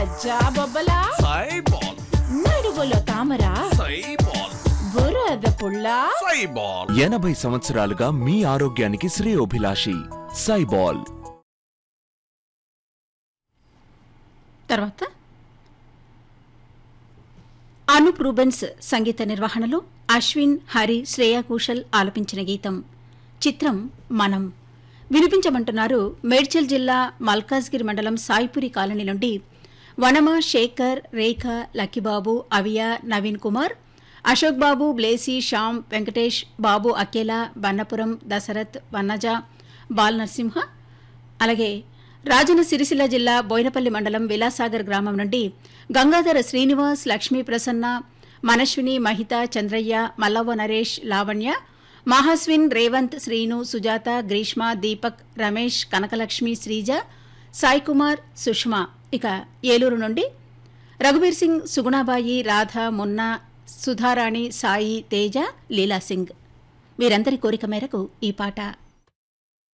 జాబొబ్బలా సైబాల్ నడువులో తామర సైబాల్ బురద పుల్ల సైబాల్ ఎనభై సంవత్సరాలుగా మీ ఆరోగ్యానికి శ్రేయోభిలాషి సైబాల్ తర్వాత అనూప్ రూబెన్స్ సంగీత నిర్వహణలో అశ్విన్ హరి శ్రేయా ఘోషల్ ఆలపించిన గీతం చిత్రం మనం వినిపించమంటున్నారు మేడ్చల్ జిల్లా మల్కాజ్గిరి మండలం సాయిపురి కాలనీ నుండి వనమ శేఖర్ రేఖ లక్కిబాబు అవియా నవీన్ కుమార్ అశోక్ బాబు బ్లేసి శ్యామ్ వెంకటేష్ బాబు అకేలా బన్నపురం దశరథ్ వన్నజ బాల్ నరసింహ అలాగే రాజన్న సిరిసిల్ల జిల్లా బోయినపల్లి మండలం విలాసాగర్ గ్రామం నుండి గంగాధర శ్రీనివాస్ లక్ష్మీ ప్రసన్న మనశ్విని మహిత చంద్రయ్య మల్లవ్వ నరేష్ లావణ్య మహాస్విన్ రేవంత్ శ్రీను సుజాత గ్రీష్మ దీపక్ రమేష్ కనకలక్ష్మి శ్రీజ సాయి కుమార్ సుష్మా ఇక ఏలూరు నుండి రఘుబీర్ సింగ్ సుగుణాబాయి రాధ మున్నా సుధారాణి సాయి తేజ లీలా సింగ్ వీరందరి కోరిక మేరకు ఈ పాట